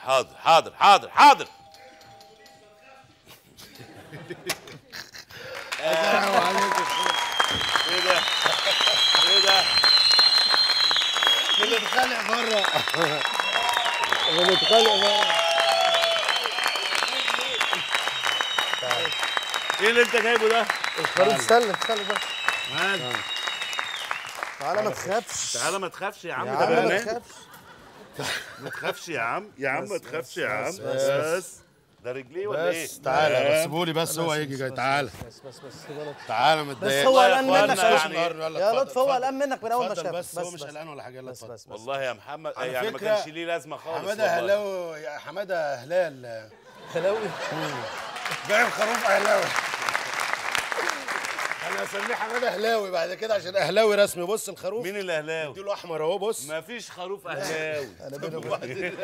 حاضر حاضر حاضر حاضر السلام عليكم ايه ده ايه ده بنتخانق بره بنتخانق بره ايه اللي انت جايبه ده الخروف استنى استنى بس مال تعالى ما تخافش تعالى ما تخافش يا عم يا ده عم ما بنات تخافش ما تخافش يا عم يا عم ما تخافش يا عم بس- بس- بس ده رجليه ولا ايه بس تعالى آه. بس سيبولي بس هو يجي جاي تعالى بس بس بس سيبه تعالى بس متضايق هو والله يا قلقان إخوانا منك يعني- يا يا لطفي هو قلقان منك من اول ما اتفضل شافك بس هو مش قلقان ولا حاجه يلا بس اتفضل بس بس والله يا محمد على يعني ما فكرة، كانش ليه لازمه خالص حماده والله. اهلاوي يا حماده هلال هلاوي بايع خروف اهلاوي انا هسميه حماده اهلاوي بعد كده عشان اهلاوي رسمي بص الخروف مين الاهلاوي اديله احمر اهو بص ما فيش خروف اهلاوي انا بيني وبين-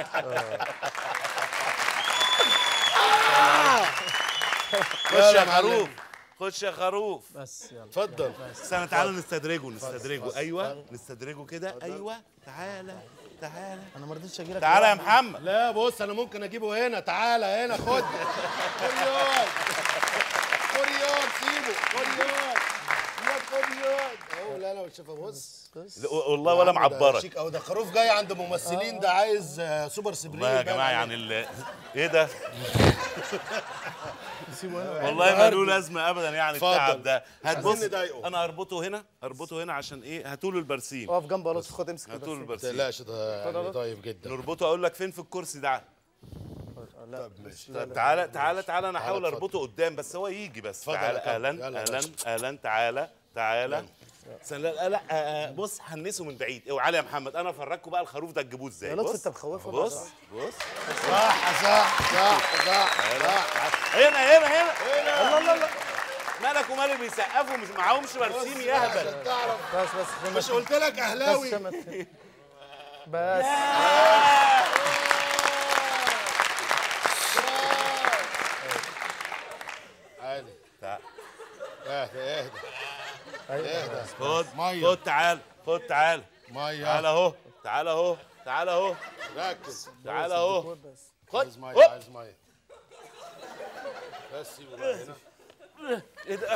خش يلا يا يا معلم. خروف خش يا خروف بس يلا اتفضل استنى تعالى نستدرجه نستدرجه ايوه نستدرجه كده ايوه تعالى تعالى انا ما رضيتش اجي لك تعالى يا محمد لا بص انا ممكن اجيبه هنا تعالى هنا خد خريان خريان سيبه خريان يا خريان اهو لا انا شوفها بص بس لا، والله ولا يا عم ده معبرك شيك أوي ده خروف جاي عند ممثلين ده عايز آه، سوبر سبرين والله يا باين جماعه عليه. يعني ال... ايه ده سيبه انا والله ما له لازمه ابدا يعني اتفضل. التعب ده هتبص عايزين نضايقه. انا هربطه هنا هربطه هنا عشان ايه هاتوا له البرسيم اقف جنبه يا لطفي خد امسك هاتوا له البرسيم. ما البرسيم تقلقش ده يعني طيب جدا نربطه اقول لك فين في الكرسي ده لا طب ماشي طب تعالى تعالى تعالى انا احاول اتفضل. اربطه قدام بس هو يجي بس اتفضل يا تعالى كابتن. اهلا يلا يا اهلا باشا. اهلا تعالى تعالى استنى، لا لا لا آه، آه، بص هنسه من بعيد اوعى يا محمد انا افرجكم بقى الخروف ده تجيبوه ازاي يا لطفي بص انت مخوفه بص بص صح صح صح صح صح هنا هنا هنا الله الله الله مالك ومال اللي بيسقفوا مش معاهمش برسيم يهبل عشان تعرف بس بس مش قلت لك اهلاوي بس بس عادي تعال. اهدى اهدى اهدى خد مية. خد تعال خد تعال تعال ميه اهو تعال اهو تعال اهو ركز تعال اهو خد عايز ميه هوب. عايز ميه بس سيبه بقى هنا ايه ده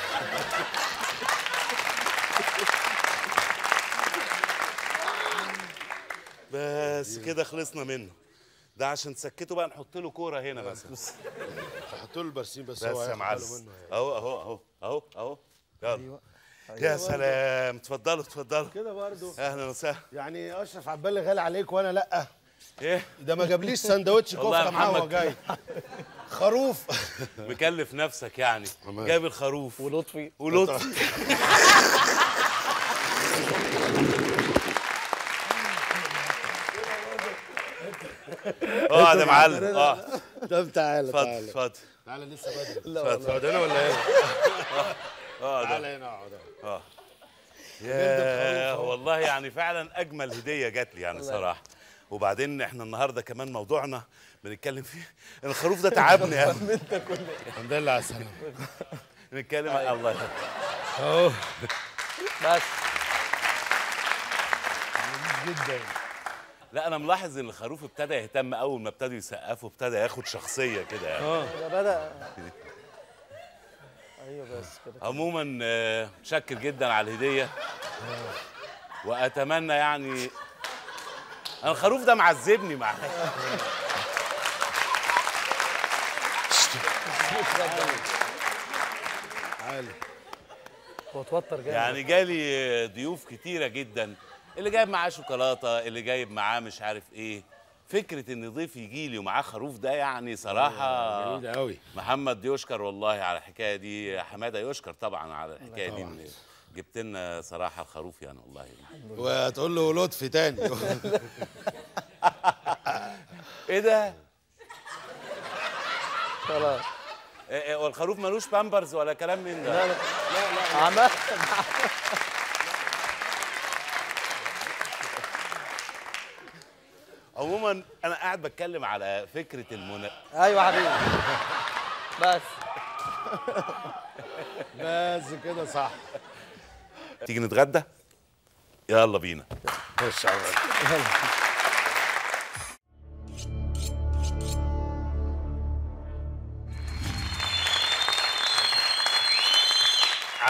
بس كده خلصنا منه ده عشان تسكته بقى نحط له كوره هنا مثلا حط له البرسيم بس بس هو يا هياخد معلم باله منه يعني. اهو اهو اهو اهو اهو يلا يا سلام اتفضلوا اتفضلوا كده برضه اهلا وسهلا يعني اشرف عبالي غالي عليك وانا لا ايه ده ما جابليش سندوتش والله يا كفته معاه وهو محمد. جاي خروف مكلف نفسك يعني تمام. جايب الخروف ولطفي ولطفي اقعد يا معلم اه طب تعالى اتفضل تعالى اتفضل تعالى لسه بدري اتفضل تقعد هنا ولا ايه؟ اقعد تعالى هنا اقعد اه ياه والله يعني فعلا اجمل هديه جات لي يعني صراحه وبعدين احنا النهارده كمان موضوعنا بنتكلم فيه الخروف ده تعبني يا أخي. الحمد لله على السلامه نتكلم عن الله اهو بس جدا لا انا ملاحظ ان الخروف ابتدى يهتم اول ما ابتدوا يسقفوا ابتدى ياخد شخصيه كده يعني ده بدا ايوه بس كده عموما آه، متشكر جدا على الهديه واتمنى يعني أنا الخروف ده معذبني معاه تعالى هو اتوتر جامد يعني جالي ضيوف كتيره جدا اللي جايب معاه شوكولاته اللي جايب معاه مش عارف ايه فكره ان ضيف يجي لي ومعاه خروف ده يعني صراحه جميل قوي محمد يشكر والله على الحكايه دي حماده يشكر طبعا على الحكايه دي إن جبت لنا صراحه الخروف يعني والله وتقول له لطفي تاني ايه ده خلاص إيه- إيه، والخروف ملوش بامبرز ولا كلام من ده لا لا لا عمل عموما انا قاعد بتكلم على فكره المنا ايوه حبيبي بس بس كده صح تيجي نتغدى يلا بينا خش على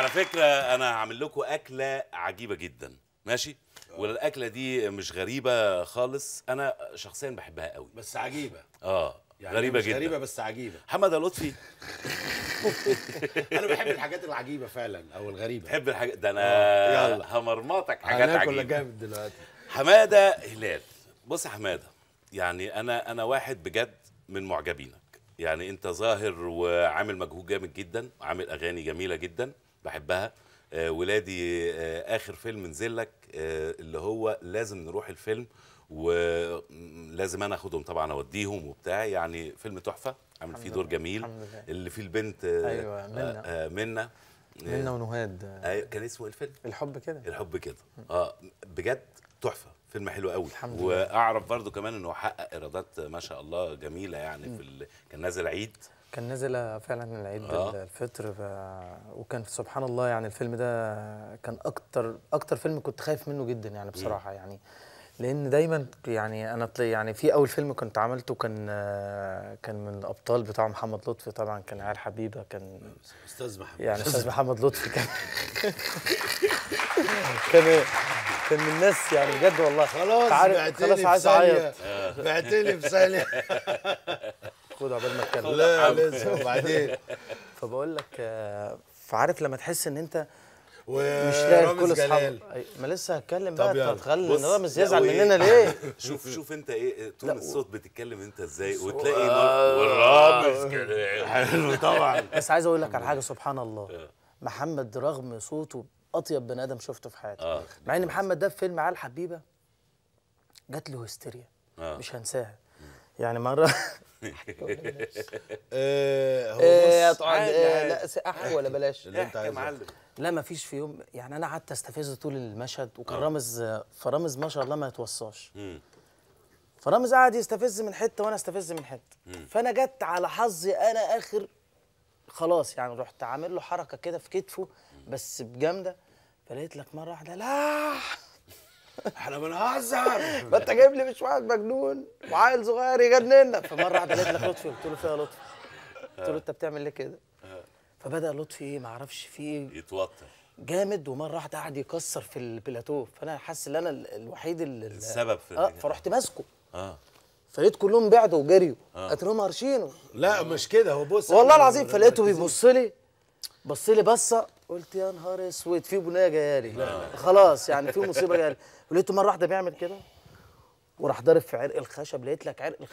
على فكره انا هعمل لكم اكله عجيبه جدا ماشي والاكله دي مش غريبه خالص انا شخصيا بحبها قوي بس عجيبه اه يعني غريبه مش جدا غريبه بس عجيبه حمد لطفي انا بحب الحاجات العجيبه فعلا او الغريبه تحب الحاجات ده انا آه، يلا. همرمطك حاجات هناكل عجيبه جامد دلوقتي حماده هلال بص يا حماده يعني انا انا واحد بجد من معجبينك يعني انت ظاهر وعامل مجهود جامد جدا وعامل اغاني جميله جدا بحبها آه ولادي آه اخر فيلم نزل لك آه اللي هو لازم نروح الفيلم ولازم انا اخدهم طبعا اوديهم وبتاع يعني فيلم تحفه عامل فيه دور جميل الحمد لله. اللي فيه البنت آه أيوة، منى. آه آه منى منا ونهاد آه كان اسمه إيه الفيلم الحب كده الحب كده اه بجد تحفه فيلم حلو قوي الحمد لله. واعرف برضو كمان انه حقق ايرادات ما شاء الله جميله يعني في ال... كان نازل عيد كان نازل فعلا العيد آه. الفطر ف... وكان سبحان الله يعني الفيلم ده كان اكتر اكتر فيلم كنت خايف منه جدا يعني بصراحه يعني لان دايما يعني انا طل... يعني في اول فيلم كنت عملته كان كان من الابطال بتاع محمد لطفي طبعا كان عيال حبيبه كان استاذ محمد يعني استاذ محمد لطفي كان كان كان من الناس يعني بجد والله خلاص عارف- بعتني خلاص في عايز ثانية اعيط بعتني في ثانية خد عقبال ما اتكلم لا لسه وبعدين فبقول لك آه، فعارف لما تحس ان انت مش مش لاقي كل اصحابك أي- ما لسه هتكلم طب بقى يلا. تخلي بص، رامز لا، يزعل وإيه؟ مننا ليه شوف شوف انت ايه تون لا، الصوت بتتكلم انت ازاي وتلاقي نار- والرامز كده حلو طبعا بس عايز اقول لك على حاجه سبحان الله محمد رغم صوته اطيب بني ادم شفته في حياتي آه. مع ان محمد ده في فيلم عيال حبيبه جات له هستيريا آه. مش هنساها يعني مره آه، هو إيه بص هتقعد عادي، إيه عادي. لا س- احكي ولا بلاش اللي انت احكي يا عايزه معلم لا ما فيش في يوم يعني انا قعدت استفز طول المشهد وكان رامز فرامز ما شاء الله ما يتوصاش مم. فرامز قعد يستفز من حته وانا استفز من حته فانا جت على حظي انا اخر خلاص يعني رحت عامل له حركه كده في كتفه بس بجامده فلقيت لك مره واحده لا احنا بنهزر ما انت جايب لي مش واحد مجنون وعيل صغير يجننا فمره واحده لقيت لك لطفي قلت له فيها لطفي قلت له انت بتعمل ليه كده فبدا لطفي ايه ما اعرفش في ايه يتوتر جامد ومره واحده قعد يكسر في البلاتو فانا حاسس ان انا ال- الوحيد اللي السبب في اه الحاجة. فرحت ماسكه اه فلقيت كلهم بعدوا وجريوا اترهم هرشينه لا مش كده هو بص والله احنا العظيم بن- فلقيته مركزين. بيبص لي بص لي بصه قلت يا نهار اسود في بنيه جايه لي خلاص يعني في مصيبه جايه لي ولقيته مره واحده بيعمل كده وراح ضارب في عرق الخشب لقيت لك عرق